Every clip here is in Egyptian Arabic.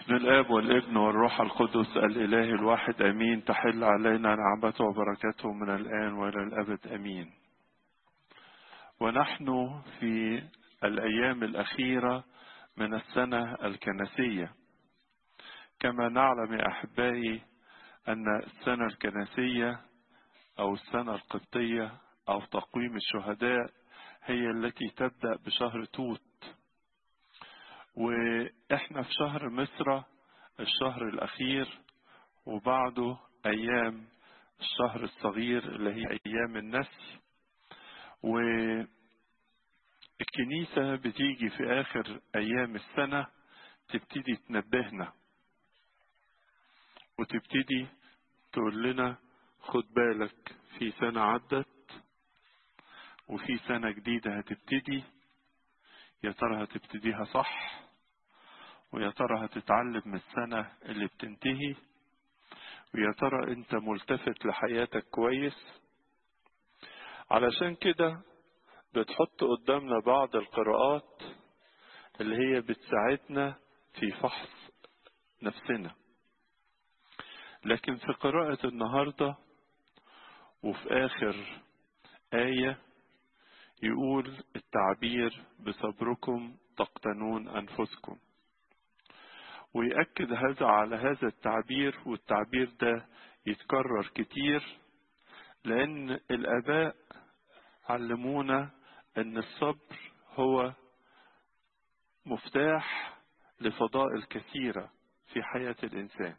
باسم الاب والابن والروح القدس الاله الواحد امين تحل علينا نعمته وبركاته من الان والى الابد امين ونحن في الايام الاخيره من السنه الكنسيه كما نعلم يا احبائي ان السنه الكنسيه او السنه القبطيه او تقويم الشهداء هي التي تبدا بشهر توت واحنا في شهر مصر الشهر الاخير وبعده ايام الشهر الصغير اللي هي ايام النسل والكنيسة بتيجي في اخر ايام السنة تبتدي تنبهنا وتبتدي تقول لنا خد بالك في سنة عدت وفي سنة جديدة هتبتدي يا ترى هتبتديها صح ويا ترى هتتعلم من السنة اللي بتنتهي ويا ترى انت ملتفت لحياتك كويس علشان كده بتحط قدامنا بعض القراءات اللي هي بتساعدنا في فحص نفسنا لكن في قراءة النهاردة وفي آخر آية يقول التعبير بصبركم تقتنون أنفسكم ويأكد هذا على هذا التعبير والتعبير ده يتكرر كتير لأن الآباء علمونا أن الصبر هو مفتاح لفضائل كثيرة في حياة الإنسان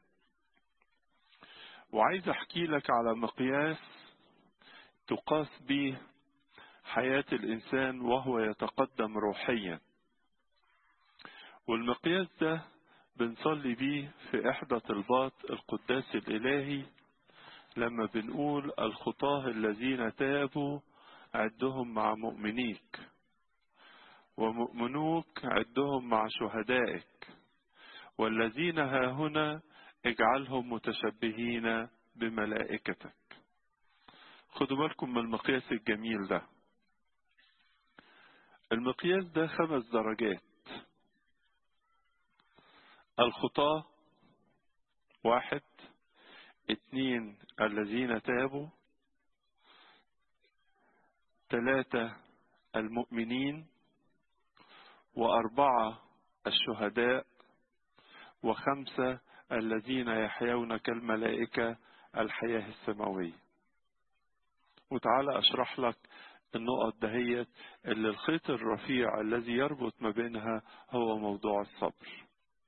وعايز أحكي لك على مقياس تقاس به حياة الإنسان وهو يتقدم روحيا والمقياس ده بنصلي بيه في إحدى طلبات القداس الإلهي لما بنقول الخطاه الذين تابوا عدهم مع مؤمنيك ومؤمنوك عدهم مع شهدائك والذين ها هنا اجعلهم متشبهين بملائكتك خدوا بالكم من المقياس الجميل ده المقياس ده خمس درجات الخطاة واحد اتنين الذين تابوا ثلاثة المؤمنين وأربعة الشهداء وخمسة الذين يحيون كالملائكة الحياة السماوية وتعالى أشرح لك النقط دهيت اللي الخيط الرفيع الذي يربط ما بينها هو موضوع الصبر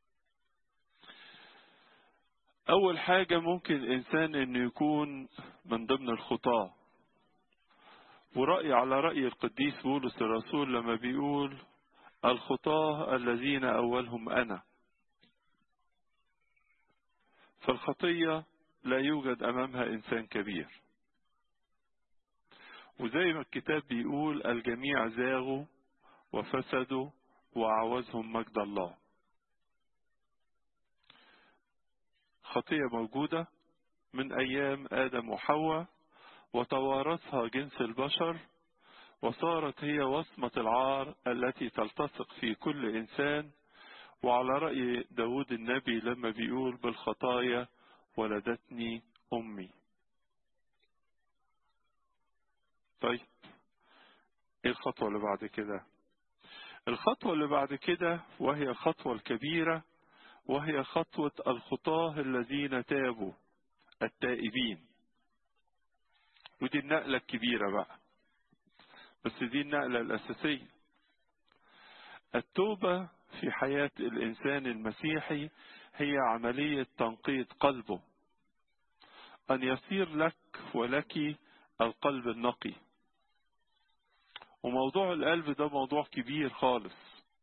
أول حاجة ممكن الإنسان إنه يكون من ضمن الخطاة ورأي على رأي القديس بولس الرسول لما بيقول الخطاة الذين أولهم أنا فالخطية لا يوجد أمامها إنسان كبير وزي ما الكتاب بيقول الجميع زاغوا وفسدوا وعوزهم مجد الله خطية موجودة من أيام آدم وحواء وتوارثها جنس البشر وصارت هي وصمة العار التي تلتصق في كل إنسان وعلى رأي داود النبي لما بيقول بالخطايا ولدتني أمي طيب ايه الخطوة اللي بعد كده الخطوة اللي بعد كده وهي الخطوة الكبيرة وهي خطوة الخطاة الذين تابوا التائبين ودي النقلة الكبيرة بقى بس دي النقلة الأساسية التوبة في حياة الإنسان المسيحي هي عملية تنقية قلبه أن يصير لك ولك القلب النقي وموضوع القلب ده موضوع كبير خالص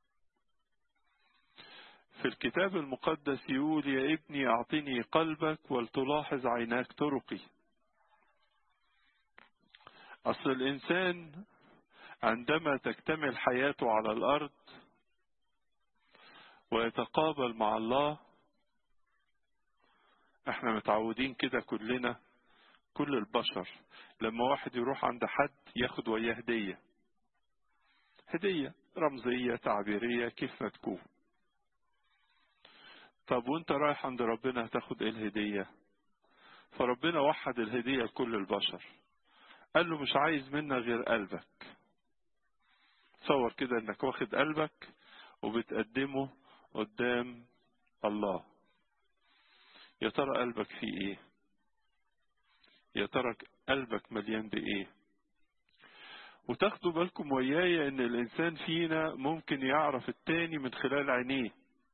في الكتاب المقدس يقول يا ابني أعطني قلبك ولتلاحظ عيناك طرقي أصل الإنسان عندما تكتمل حياته على الأرض ويتقابل مع الله احنا متعودين كده كلنا كل البشر لما واحد يروح عند حد ياخد وياه هدية هدية رمزية تعبيرية كيف ما تكون طب وانت رايح عند ربنا هتاخد ايه الهدية فربنا وحد الهدية لكل البشر قال له مش عايز منك غير قلبك تصور كده انك واخد قلبك وبتقدمه قدام الله يا ترى قلبك فيه ايه يا ترى قلبك مليان بايه وتاخدوا بالكم وياي ان الانسان فينا ممكن يعرف التاني من خلال عينيه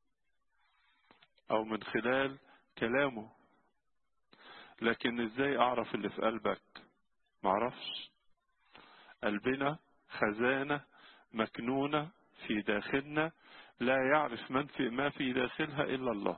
او من خلال كلامه لكن ازاي اعرف اللي في قلبك معرفش قلبنا خزانة مكنونة في داخلنا لا يعرف من في ما في داخلها الا الله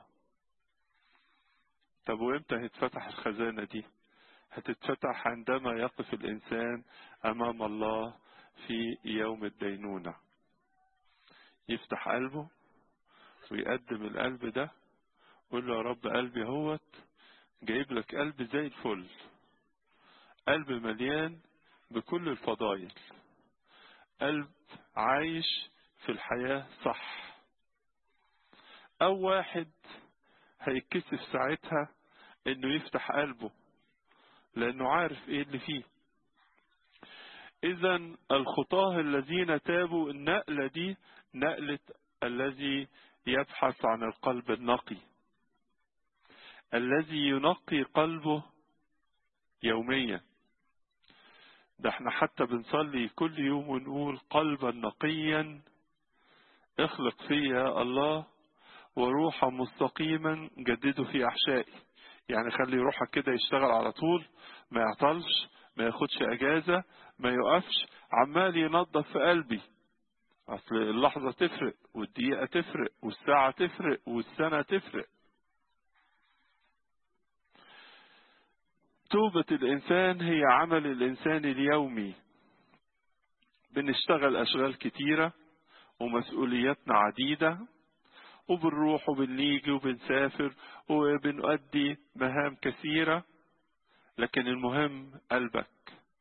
طب وامتى هتفتح الخزانة دي هتتفتح عندما يقف الإنسان أمام الله في يوم الدينونة يفتح قلبه ويقدم القلب ده يقول له يا رب قلبي هوت جايب لك قلب زي الفل قلب مليان بكل الفضائل قلب عايش في الحياة صح أو واحد هيتكسف ساعتها انه يفتح قلبه لانه عارف ايه اللي فيه اذا الخطاه الذين تابوا النقله دي نقله الذي يبحث عن القلب النقي الذي ينقي قلبه يوميا ده احنا حتى بنصلي كل يوم ونقول قلبا نقيا اخلق فيا الله وروحا مستقيما جدده في احشائي يعني خلي روحك كده يشتغل على طول ما يعطلش ما ياخدش اجازة ما يقفش عمال ينظف في قلبي اصل اللحظة تفرق والدقيقة تفرق والساعة تفرق والسنة تفرق توبة الانسان هي عمل الانسان اليومي بنشتغل اشغال كتيرة ومسؤولياتنا عديدة وبنروح وبنيجي وبنسافر وبنؤدي مهام كثيرة لكن المهم قلبك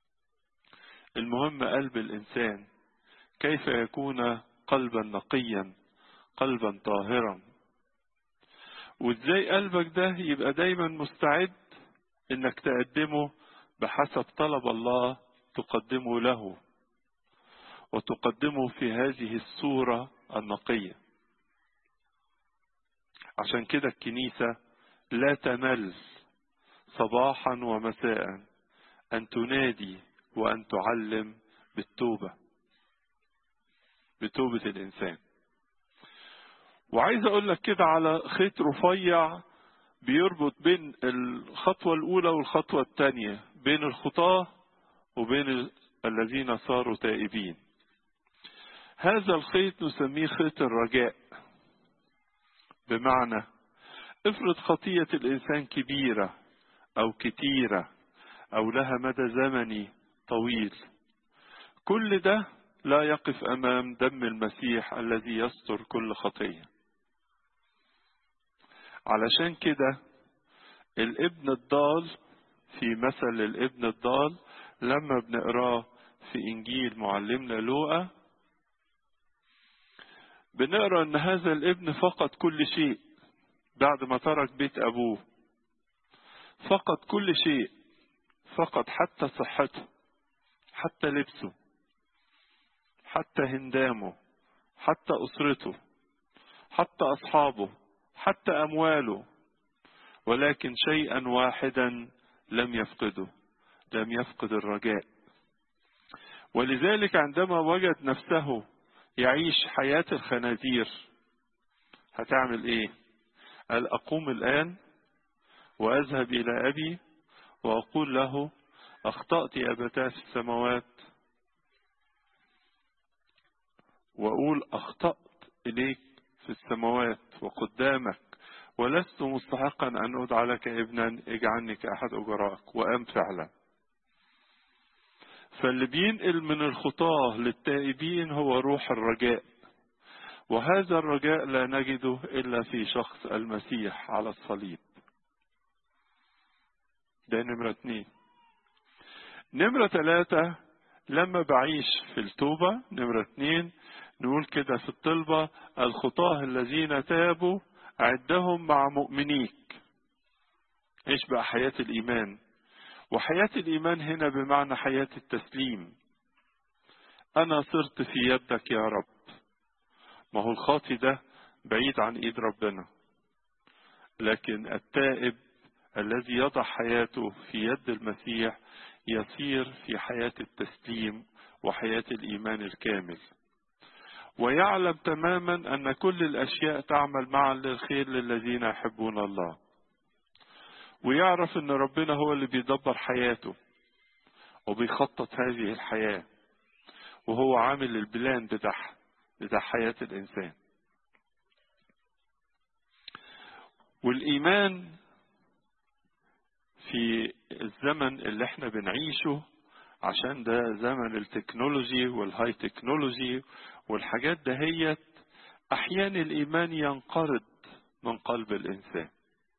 المهم قلب الإنسان كيف يكون قلبا نقيا قلبا طاهرا وازاي قلبك ده يبقى دايما مستعد انك تقدمه بحسب طلب الله تقدمه له وتقدمه في هذه الصورة النقيه عشان كده الكنيسة لا تمل صباحا ومساء أن تنادي وأن تعلم بالتوبة بتوبة الإنسان وعايز أقول لك كده على خيط رفيع بيربط بين الخطوة الأولى والخطوة الثانية بين الخطاة وبين الذين صاروا تائبين هذا الخيط نسميه خيط الرجاء بمعنى افرض خطية الإنسان كبيرة أو كتيرة أو لها مدى زمني طويل كل ده لا يقف أمام دم المسيح الذي يستر كل خطية علشان كده الابن الضال في مثل الابن الضال لما بنقراه في إنجيل معلمنا لوقا بنقرا ان هذا الابن فقد كل شيء بعد ما ترك بيت ابوه فقد كل شيء فقد حتى صحته حتى لبسه حتى هندامه حتى اسرته حتى اصحابه حتى امواله ولكن شيئا واحدا لم يفقده لم يفقد الرجاء ولذلك عندما وجد نفسه يعيش حياة الخنازير هتعمل ايه قال اقوم الان واذهب الى ابي واقول له اخطأت يا ابتاه في السماوات واقول اخطأت اليك في السماوات وقدامك ولست مستحقا ان ادعى لك ابنا اجعلني كاحد اجرائك وام فعلا فاللي بينقل من الخطاة للتائبين هو روح الرجاء وهذا الرجاء لا نجده إلا في شخص المسيح على الصليب ده نمرة اتنين نمرة ثلاثة لما بعيش في التوبة نمرة اتنين نقول كده في الطلبة الخطاة الذين تابوا عدهم مع مؤمنيك ايش بقى حياة الإيمان وحياة الإيمان هنا بمعنى حياة التسليم أنا صرت في يدك يا رب ما هو الخاطي ده بعيد عن إيد ربنا لكن التائب الذي يضع حياته في يد المسيح يصير في حياة التسليم وحياة الإيمان الكامل ويعلم تماما أن كل الأشياء تعمل معا للخير للذين يحبون الله ويعرف أن ربنا هو اللي بيدبر حياته وبيخطط هذه الحياة وهو عامل البلان بتاعها بتاع حياة الإنسان والإيمان في الزمن اللي احنا بنعيشه عشان ده زمن التكنولوجي والهاي تكنولوجي والحاجات دهيت احيانا الايمان ينقرض من قلب الانسان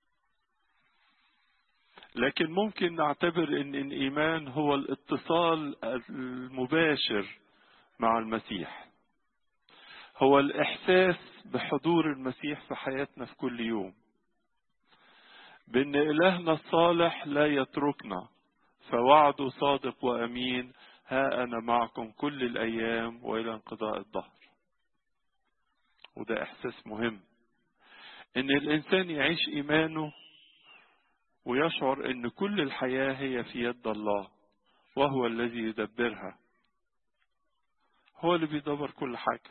لكن ممكن نعتبر ان الايمان هو الاتصال المباشر مع المسيح هو الاحساس بحضور المسيح في حياتنا في كل يوم بان الهنا الصالح لا يتركنا فوعده صادق وامين ها انا معكم كل الايام والى انقضاء الظهر وده احساس مهم ان الانسان يعيش ايمانه ويشعر ان كل الحياه هي في يد الله وهو الذي يدبرها هو اللي بيدبر كل حاجه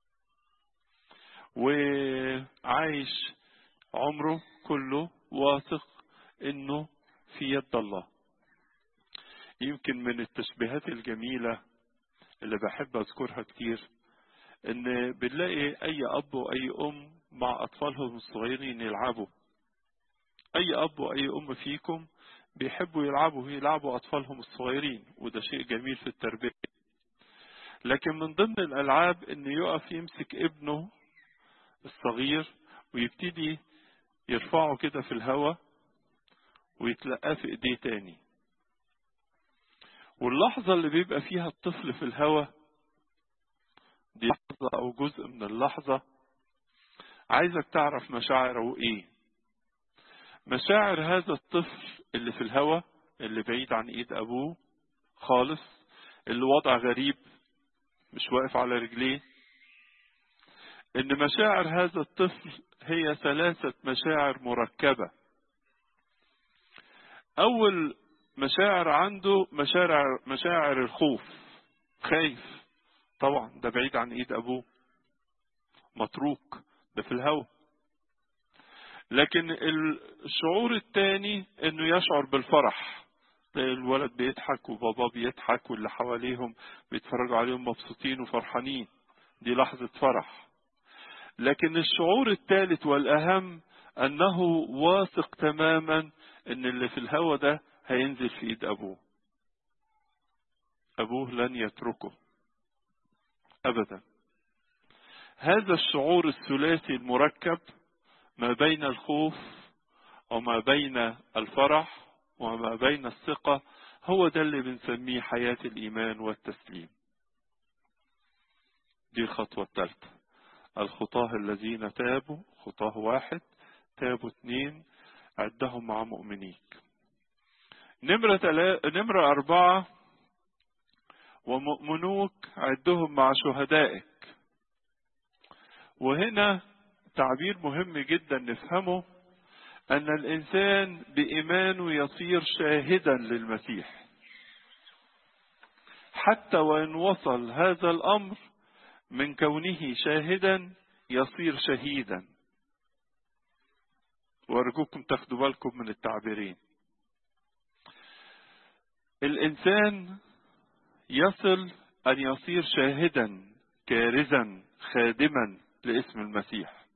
وعايش عمره كله واثق انه في يد الله يمكن من التشبيهات الجميلة اللي بحب اذكرها كتير ان بنلاقي اي اب واي ام مع اطفالهم الصغيرين يلعبوا اي اب واي ام فيكم بيحبوا يلعبوا يلعبوا اطفالهم الصغيرين وده شيء جميل في التربية لكن من ضمن الالعاب ان يقف يمسك ابنه الصغير ويبتدي يرفعه كده في الهواء ويتلقاه في ايديه تاني واللحظة اللي بيبقى فيها الطفل في الهواء دي لحظة أو جزء من اللحظة عايزك تعرف مشاعره إيه مشاعر هذا الطفل اللي في الهواء اللي بعيد عن إيد أبوه خالص اللي وضع غريب مش واقف على رجليه إن مشاعر هذا الطفل هي ثلاثة مشاعر مركبة أول مشاعر عنده مشاعر مشاعر الخوف خايف طبعا ده بعيد عن ايد ابوه متروك ده في الهوا لكن الشعور الثاني انه يشعر بالفرح الولد بيضحك وبابا بيضحك واللي حواليهم بيتفرجوا عليهم مبسوطين وفرحانين دي لحظة فرح لكن الشعور الثالث والأهم أنه واثق تماما أن اللي في الهوا ده هينزل في ايد ابوه ابوه لن يتركه ابدا هذا الشعور الثلاثي المركب ما بين الخوف وما بين الفرح وما بين الثقة هو ده اللي بنسميه حياة الإيمان والتسليم دي الخطوة الثالثة الخطاه الذين تابوا خطاه واحد تابوا اثنين عدهم مع مؤمنيك نمرة تلا... نمرة أربعة ومؤمنوك عدهم مع شهدائك وهنا تعبير مهم جدا نفهمه أن الإنسان بإيمانه يصير شاهدا للمسيح حتى وإن وصل هذا الأمر من كونه شاهدا يصير شهيدا وأرجوكم تاخدوا بالكم من التعبيرين الإنسان يصل أن يصير شاهدا كارزا خادما لاسم المسيح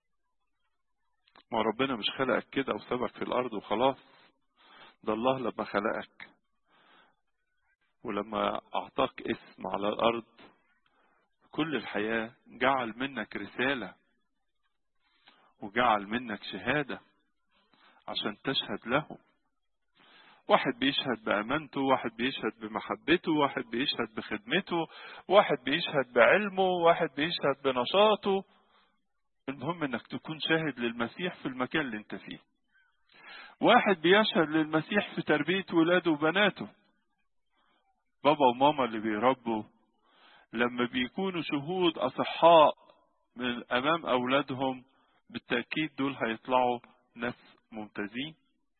ما ربنا مش خلقك كده وسابك في الأرض وخلاص ده الله لما خلقك ولما أعطاك اسم على الأرض كل الحياة جعل منك رسالة وجعل منك شهادة عشان تشهد له واحد بيشهد بأمانته واحد بيشهد بمحبته واحد بيشهد بخدمته واحد بيشهد بعلمه واحد بيشهد بنشاطه المهم انك تكون شاهد للمسيح في المكان اللي انت فيه واحد بيشهد للمسيح في تربية ولاده وبناته بابا وماما اللي بيربوا لما بيكونوا شهود أصحاء من أمام أولادهم بالتأكيد دول هيطلعوا ناس ممتازين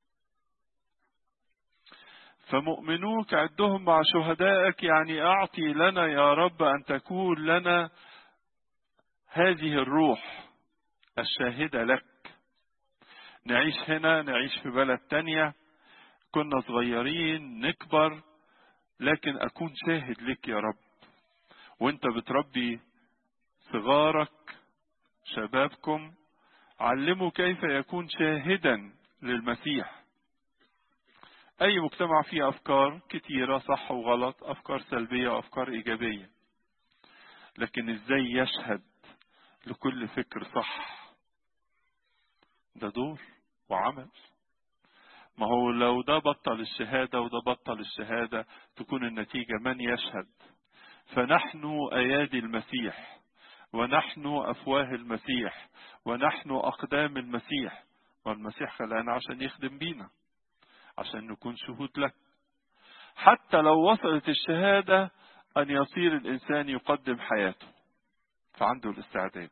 فمؤمنوك عدهم مع شهدائك يعني أعطي لنا يا رب أن تكون لنا هذه الروح الشاهدة لك نعيش هنا نعيش في بلد تانية كنا صغيرين نكبر لكن أكون شاهد لك يا رب وانت بتربي صغارك شبابكم علموا كيف يكون شاهدا للمسيح أي مجتمع فيه أفكار كتيرة صح وغلط أفكار سلبية وأفكار إيجابية لكن إزاي يشهد لكل فكر صح ده دور وعمل ما هو لو ده بطل الشهادة وده بطل الشهادة تكون النتيجة من يشهد فنحن أيادي المسيح ونحن أفواه المسيح ونحن أقدام المسيح والمسيح خلقنا عشان يخدم بينا عشان نكون شهود لك حتى لو وصلت الشهادة أن يصير الإنسان يقدم حياته فعنده الاستعداد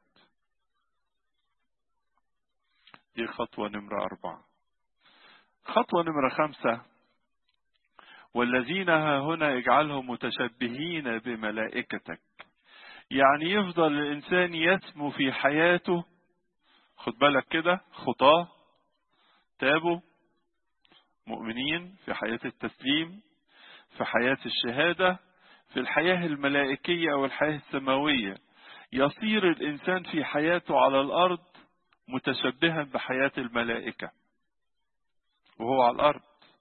دي خطوة نمرة أربعة خطوة نمرة خمسة والذين ها هنا اجعلهم متشبهين بملائكتك يعني يفضل الإنسان يسمو في حياته خد بالك كده خطاه تابوا مؤمنين في حياة التسليم في حياة الشهادة في الحياة الملائكية أو الحياة السماوية يصير الإنسان في حياته على الأرض متشبها بحياة الملائكة وهو على الأرض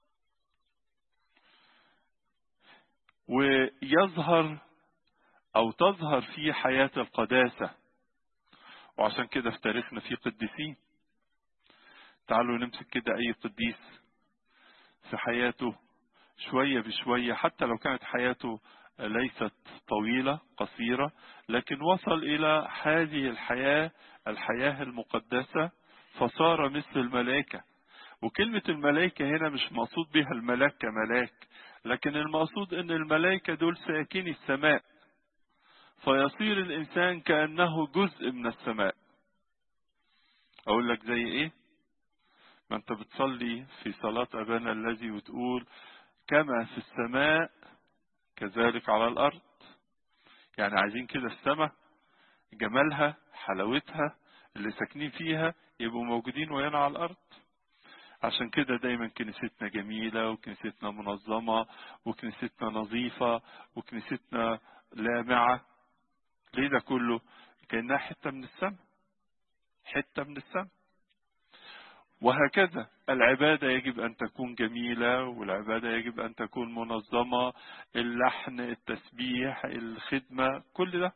ويظهر أو تظهر فيه حياة القداسة وعشان كده في تاريخنا في قديسين تعالوا نمسك كده أي قديس في حياته شوية بشوية حتى لو كانت حياته ليست طويلة قصيرة لكن وصل إلى هذه الحياة الحياة المقدسة فصار مثل الملائكة وكلمة الملائكة هنا مش مقصود بها الملاك كملاك لكن المقصود ان الملائكة دول ساكني السماء فيصير الانسان كأنه جزء من السماء اقول لك زي ايه ما انت بتصلي في صلاة ابانا الذي وتقول كما في السماء كذلك على الارض يعني عايزين كده السماء جمالها حلاوتها اللي ساكنين فيها يبقوا موجودين ويانا على الارض عشان كده دايما كنيستنا جميلة وكنيستنا منظمة وكنيستنا نظيفة وكنيستنا لامعة ليه ده كله كأنها حتة من السماء حتة من السماء وهكذا العبادة يجب أن تكون جميلة والعبادة يجب أن تكون منظمة اللحن التسبيح الخدمة كل ده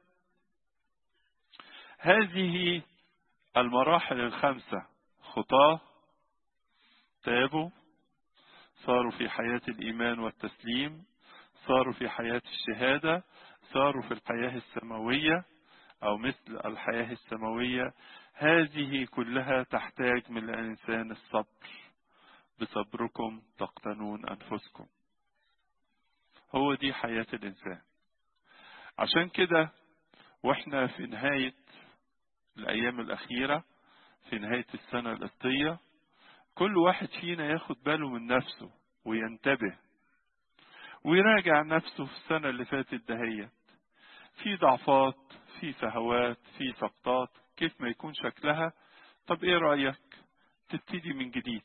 هذه المراحل الخمسة خطاه تابوا صاروا في حياة الإيمان والتسليم صاروا في حياة الشهادة صاروا في الحياة السماوية أو مثل الحياة السماوية هذه كلها تحتاج من الإنسان الصبر بصبركم تقتنون أنفسكم هو دي حياة الإنسان عشان كده واحنا في نهاية الأيام الأخيرة في نهاية السنة القبطية كل واحد فينا ياخد باله من نفسه وينتبه ويراجع نفسه في السنة اللي فاتت دهيت في ضعفات في سهوات في سقطات كيف ما يكون شكلها طب ايه رأيك تبتدي من جديد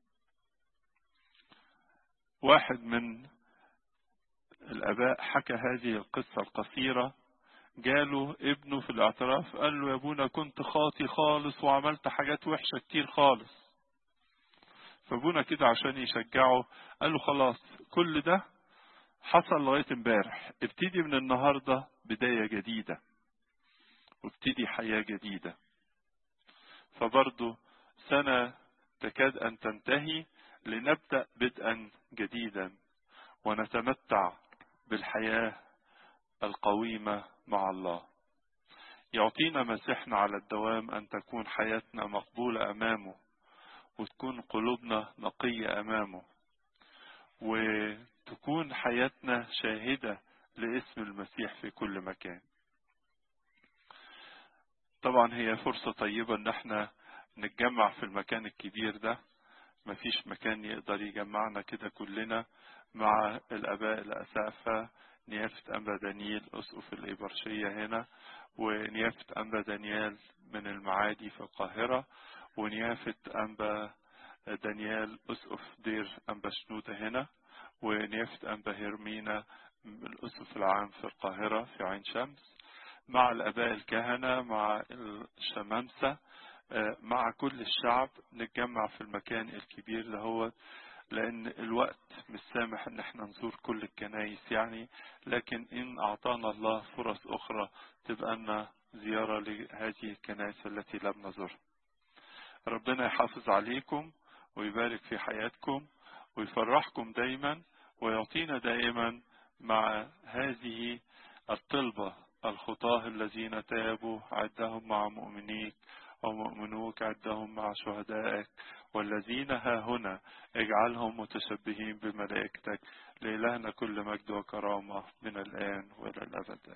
واحد من الآباء حكى هذه القصة القصيرة جاله ابنه في الاعتراف قال له يا ابونا كنت خاطي خالص وعملت حاجات وحشة كتير خالص فابونا كده عشان يشجعه قال له خلاص كل ده حصل لغاية امبارح ابتدي من النهاردة بداية جديدة وابتدي حياة جديدة فبرضه سنة تكاد أن تنتهي لنبدأ بدءا جديدا ونتمتع بالحياة القويمة مع الله يعطينا مسيحنا على الدوام أن تكون حياتنا مقبولة أمامه وتكون قلوبنا نقية أمامه وتكون حياتنا شاهدة لاسم المسيح في كل مكان طبعا هي فرصة طيبة ان احنا نتجمع في المكان الكبير ده مفيش مكان يقدر يجمعنا كده كلنا مع الاباء الاسافة نيافة انبا دانيال اسقف الابرشية هنا ونيافة انبا دانيال من المعادي في القاهرة ونيافة انبا دانيال اسقف دير انبا شنودة هنا ونيافة انبا هيرمينا الاسقف العام في القاهرة في عين شمس مع الاباء الكهنة مع الشمامسة مع كل الشعب نتجمع في المكان الكبير ده هو لان الوقت مش سامح ان احنا نزور كل الكنايس يعني لكن ان اعطانا الله فرص اخرى تبقى لنا زيارة لهذه الكنائس التي لم نزورها ربنا يحافظ عليكم ويبارك في حياتكم ويفرحكم دايما ويعطينا دائما مع هذه الطلبة الخطاه الذين تابوا عدهم مع مؤمنيك ومؤمنوك عدهم مع شهدائك والذين ها هنا اجعلهم متشبهين بملائكتك لإلهنا كل مجد وكرامة من الآن وإلى الأبد